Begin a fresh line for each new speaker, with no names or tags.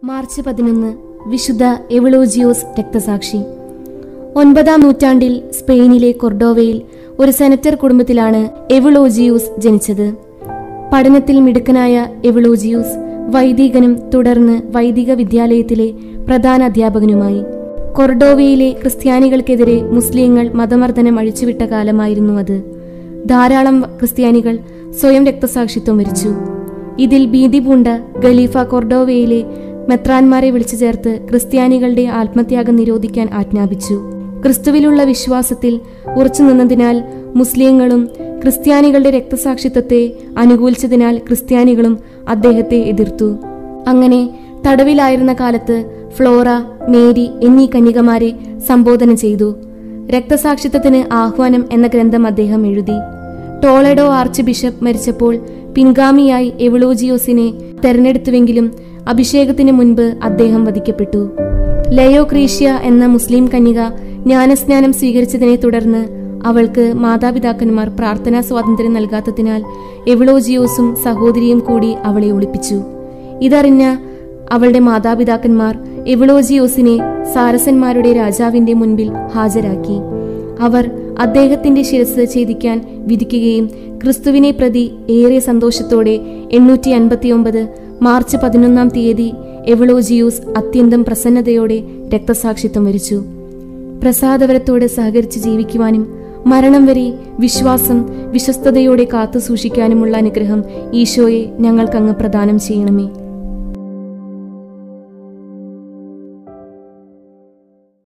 March പതിനൊന്ന് വിശുദ്ധ എവളോജിയോസ് രക്തസാക്ഷി ഒൻപതാം നൂറ്റാണ്ടിൽ സ്പെയിനിലെ കൊർഡോവയിൽ ഒരു സെനറ്റർ കുടുംബത്തിലാണ് എവളോജിയൂസ് ജനിച്ചത് പഠനത്തിൽ മിടുക്കനായ എവളോജിയൂസ് വൈദികനും തുടർന്ന് വൈദിക വിദ്യാലയത്തിലെ പ്രധാന അധ്യാപകനുമായി കൊർഡോവയിലെ ക്രിസ്ത്യാനികൾക്കെതിരെ മുസ്ലിങ്ങൾ മതമർദ്ദനം അഴിച്ചുവിട്ട കാലമായിരുന്നു അത് ധാരാളം ക്രിസ്ത്യാനികൾ സ്വയം രക്തസാക്ഷിത്വം വരിച്ചു ഇതിൽ ഭീതി പൂണ്ട ഖലീഫ കൊർഡോവയിലെ മെത്രാന്മാരെ വിളിച്ചു ചേർത്ത് ക്രിസ്ത്യാനികളുടെ ആത്മത്യാഗം നിരോധിക്കാൻ ആജ്ഞാപിച്ചു ക്രിസ്തുവിലുള്ള വിശ്വാസത്തിൽ ഉറച്ചു നിന്നതിനാൽ മുസ്ലിങ്ങളും ക്രിസ്ത്യാനികളുടെ രക്തസാക്ഷിത്വത്തെ അനുകൂലിച്ചതിനാൽ ക്രിസ്ത്യാനികളും അദ്ദേഹത്തെ എതിർത്തു അങ്ങനെ തടവിലായിരുന്ന കാലത്ത് ഫ്ലോറ മേരി എന്നീ കന്യകമാരെ സംബോധന ചെയ്തു രക്തസാക്ഷിത്വത്തിന് ആഹ്വാനം എന്ന ഗ്രന്ഥം അദ്ദേഹം എഴുതി ടോളഡോ ആർച്ച് ബിഷപ്പ് മരിച്ചപ്പോൾ പിൻഗാമിയായി എവളോജിയോസിനെ തെരഞ്ഞെടുത്തുവെങ്കിലും അഭിഷേകത്തിന് മുൻപ് അദ്ദേഹം വധിക്കപ്പെട്ടു ലയോ ക്രീഷ്യ എന്ന മുസ്ലിം കന്യക ജ്ഞാനസ്നാനം സ്വീകരിച്ചതിനെ തുടർന്ന് അവൾക്ക് മാതാപിതാക്കന്മാർ പ്രാർത്ഥനാ സ്വാതന്ത്ര്യം നൽകാത്തതിനാൽ എവളോജിയോസും സഹോദരിയും കൂടി അവളെ ഒളിപ്പിച്ചു ഇതറിഞ്ഞ അവളുടെ മാതാപിതാക്കന്മാർ എവളോജിയോസിനെ സാരസന്മാരുടെ രാജാവിന്റെ മുൻപിൽ ഹാജരാക്കി അവർ അദ്ദേഹത്തിന്റെ ശിരസ് ഛേദിക്കാൻ വിധിക്കുകയും ക്രിസ്തുവിനെ പ്രതി ഏറെ സന്തോഷത്തോടെ എണ്ണൂറ്റി അൻപത്തിയൊമ്പത് മാർച്ച് പതിനൊന്നാം തീയതി എവളോജിയൂസ് അത്യന്തം പ്രസന്നതയോടെ രക്തസാക്ഷിത്വം വരിച്ചു പ്രസാദവരത്തോടെ സഹകരിച്ച് ജീവിക്കുവാനും മരണം വരെ വിശ്വാസം വിശ്വസ്തയോടെ കാത്തു സൂക്ഷിക്കാനുമുള്ള അനുഗ്രഹം ഈശോയെ ഞങ്ങൾക്കങ്ങ് പ്രദാനം ചെയ്യണമേ